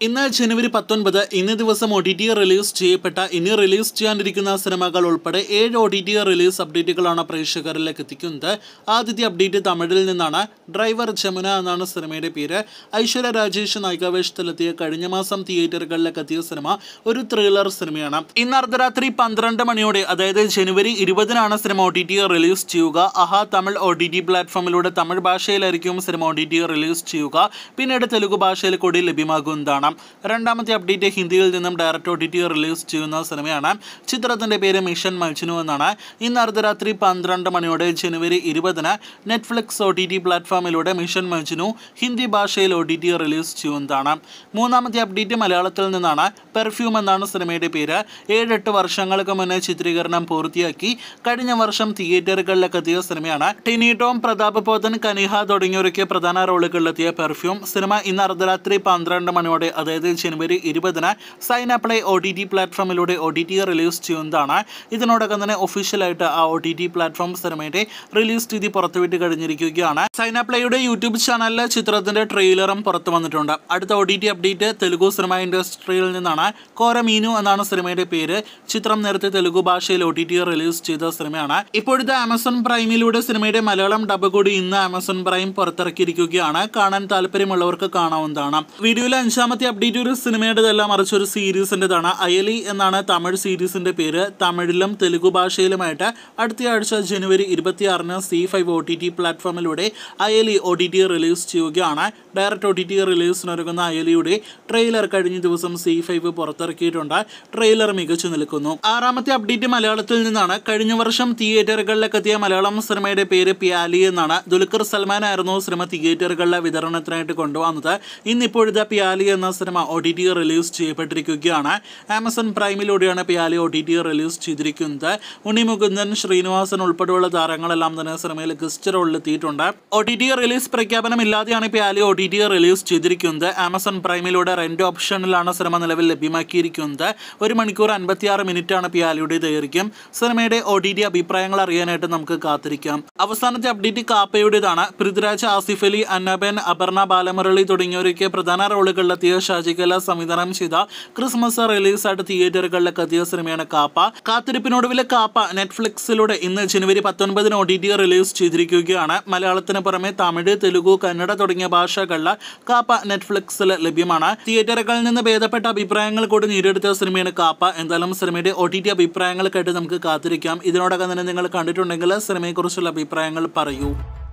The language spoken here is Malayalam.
ഇന്ന് ജനുവരി പത്തൊൻപത് ഇന്ന് ദിവസം ഒ ടി ടി റിലീസ് ചെയ്യപ്പെട്ട ഇനി റിലീസ് ചെയ്യാനിരിക്കുന്ന സിനിമകൾ ഉൾപ്പെടെ ഏഴ് ഒ ടി ടി റിലീസ് അപ്ഡേറ്റുകളാണ് പ്രേക്ഷകരിലേക്ക് എത്തിക്കുന്നത് ആദ്യത്തെ അപ്ഡേറ്റ് തമിഴിൽ നിന്നാണ് ഡ്രൈവർ ജമുന എന്നാണ് സിനിമയുടെ പേര് ഐശ്വര്യ രാജേഷ് നായികാവേഷത്തിലെത്തിയ കഴിഞ്ഞ മാസം തിയേറ്ററുകളിലേക്ക് എത്തിയ സിനിമ ഒരു ത്രില്ലർ സിനിമയാണ് ഇന്ന് അർദ്ധരാത്രി പന്ത്രണ്ട് മണിയോടെ അതായത് ജനുവരി ഇരുപതിനാണ് സിനിമ ഒ ടി ടി റിലീസ് ചെയ്യുക അഹ തമിഴ് ഒ ടി ടി പ്ലാറ്റ്ഫോമിലൂടെ തമിഴ് ഭാഷയിലായിരിക്കും സിനിമ ഒ ടി ടി റിലീസ് ചെയ്യുക പിന്നീട് തെലുഗു ഭാഷയിൽ കൂടി ലഭ്യമാകുന്നതാണ് രണ്ടാമത്തെ അപ്ഡേറ്റ് ഹിന്ദിയിൽ നിന്നും direct O T T release ചെയ്യുന്ന സിനിമയാണ് ചിത്രത്തിന്റെ പേര് മിഷൻ മൽച്ചിനു എന്നാണ് ഇന്ന് അർദ്ധരാത്രി പന്ത്രണ്ട് മണിയോടെ ജനുവരി ഇരുപതിന് നെറ്റ്ഫ്ലിക്സ് ഒ ടി ടി പ്ലാറ്റ്ഫോമിലൂടെ മിഷൻ മൽച്ചിനു ഹിന്ദി ഭാഷയിൽ ഒ ടി ടി റിലീസ് ചെയ്യുന്നതാണ് മൂന്നാമത്തെ അപ്ഡേറ്റ് മലയാളത്തിൽ നിന്നാണ് പെർഫ്യൂം എന്നാണ് സിനിമയുടെ പേര് ഏഴെട്ട് വർഷങ്ങൾക്ക് മുന്നേ ചിത്രീകരണം പൂർത്തിയാക്കി കഴിഞ്ഞ വർഷം തിയേറ്ററുകളിലേക്ക് എത്തിയ സിനിമയാണ് ടിനി ടോം പ്രതാപ് പോതൻ കനിഹ തുടങ്ങിയവരൊക്കെ പ്രധാന റോളുകളിലെത്തിയ പെർഫ്യൂം സിനിമ ഇന്ന് അർദ്ധരാത്രി പന്ത്രണ്ട് മണിയോടെ അതായത് ജനുവരി ഇരുപതിന് സൈൻ അപ്ലൈ ഒ ടി ടി പ്ലാറ്റ്ഫോമിലൂടെ ഒ ടി ടി റിലീസ് ചെയ്യുന്നതാണ് ഇതിനോടകം തന്നെ ഒഫീഷ്യലായിട്ട് ആ ഒ ടി ടി പ്ലാറ്റ്ഫോം സിനിമയുടെ റിലീസ് തീയതി പുറത്തുവിട്ട് കഴിഞ്ഞിരിക്കുകയാണ് സൈൻ അപ്ലൈയുടെ യൂട്യൂബ് ചാനലിൽ ചിത്രത്തിന്റെ ട്രെയിലറും പുറത്തു വന്നിട്ടുണ്ട് അടുത്ത O T T update Telugu സിനിമ ഇൻഡസ്ട്രിയിൽ നിന്നാണ് കോര മീനു എന്നാണ് സിനിമയുടെ പേര് ചിത്രം നേരത്തെ തെലുഗു ഭാഷയിൽ ഒ ടി ടി റിലീസ് ചെയ്ത സിനിമയാണ് ഇപ്പോഴത്തെ ആമസോൺ പ്രൈമിലൂടെ സിനിമയുടെ മലയാളം ഡബ് കൂടി ഇന്ന് ആമസോൺ പ്രൈം പുറത്തിറക്കിയിരിക്കുകയാണ് കാണാൻ താല്പര്യമുള്ളവർക്ക് കാണാവുന്നതാണ് വീഡിയോയിലെ അഞ്ചാമത്തെ അപ്ഡേറ്റ് ഒരു സിനിമയുടേതല്ല മറിച്ച് ഒരു സീരീസിൻ്റെതാണ് അയലി എന്നാണ് തമിഴ് സീരീസിന്റെ പേര് തമിഴിലും തെലുഗു ഭാഷയിലുമായിട്ട് അടുത്ത ആഴ്ച ജനുവരി ഇരുപത്തിയാറിന് Zee five O T T പ്ലാറ്റ്ഫോമിലൂടെ Ayali O T T release ചെയ്യുകയാണ് ഡയറക്റ്റ് ഒ ടി ടി റിലീസിനൊരുങ്ങുന്ന അയലിയുടെ ട്രെയിലർ കഴിഞ്ഞ ദിവസം സി ഫൈവ് പുറത്തിറക്കിയിട്ടുണ്ട് ട്രെയിലർ മികച്ചു നിൽക്കുന്നു ആറാമത്തെ അപ്ഡേറ്റ് മലയാളത്തിൽ നിന്നാണ് കഴിഞ്ഞ വർഷം തിയേറ്ററുകളിലേക്ക് എത്തിയ മലയാളം സിനിമയുടെ പേര് പ്യാലി എന്നാണ് ദുൽഖർ സൽമാൻ ആയിരുന്നു സിനിമ തിയേറ്ററുകളിലെ വിതരണത്തിനായിട്ട് കൊണ്ടുവന്നത് ഇന്നിപ്പോഴത്തെ പ്യാലി എന്ന സിനിമ ഒ ടി ടി റിലീസ് ചെയ്യപ്പെട്ടിരിക്കുകയാണ് ആമസോൺ പ്രൈമിലൂടെയാണ് Pyali O T T release ചെയ്തിരിക്കുന്നത് ഉണ്ണി മുകുന്ദൻ ശ്രീനിവാസൻ ഉൾപ്പെടെയുള്ള താരങ്ങളെല്ലാം തന്നെ സിനിമയിൽ ഗസ്റ്റ് റോളിലെത്തിയിട്ടുണ്ട് ഒ ടി ടി റിലീസ് പ്രഖ്യാപനം ഇല്ലാതെയാണ് Pyali O T T release ചെയ്തിരിക്കുന്നത് ആമസോൺ പ്രൈമിലൂടെ റെന്റ് ഓപ്ഷനിലാണ് സിനിമ നിലവിൽ ലഭ്യമാക്കിയിരിക്കുന്നത് ഒരു മണിക്കൂർ അൻപത്തിയാറ് മിനിറ്റാണ് പ്യാലിയുടെ ദൈർഘ്യം സിനിമയുടെ ഒ ടി ടി അഭിപ്രായങ്ങൾ അറിയാനായിട്ട് നമുക്ക് കാത്തിരിക്കാം അവസാനത്തെ അപ്ഡേറ്റ് കാപ്പയുടേതാണ് പൃഥ്വിരാജ് ആസിഫ് അലി അന്നബൻ അപർണ ബാലമുരളി തുടങ്ങിയവരൊക്കെ പ്രധാന റോളുകളിലെത്തിയ ഷാജികല സംവിധാനം ചെയ്ത ക്രിസ്മസ് റിലീസായിട്ട് തിയേറ്ററുകളിലേക്ക് എത്തിയ സിനിമയാണ് കാപ്പ കാത്തിരിപ്പിനൊടുവിലെ കാപ്പ നെറ്റ്ഫ്ലിക്സിലൂടെ ഇന്ന് ജനുവരി പത്തൊൻപതിന് ഒ ടി ടി റിലീസ് ചെയ്തിരിക്കുകയാണ് മലയാളത്തിന് പുറമെ തമിഴ് തെലുഗു കന്നഡ തുടങ്ങിയ ഭാഷകളിൽ കാപ്പ നെറ്റ്ഫ്ലിക്സിൽ ലഭ്യമാണ് തിയേറ്ററുകളിൽ നിന്ന് ഭേദപ്പെട്ട അഭിപ്രായങ്ങൾ കൂടി നേടിയെടുത്ത സിനിമയാണ് കാപ്പ എന്തായാലും സിനിമയുടെ ഒ ടി ടി അഭിപ്രായങ്ങൾ കേട്ട് നമുക്ക് കാത്തിരിക്കാം ഇതിനോടകം തന്നെ നിങ്ങൾ കണ്ടിട്ടുണ്ടെങ്കിൽ സിനിമയെക്കുറിച്ചുള്ള അഭിപ്രായങ്ങൾ പറയൂ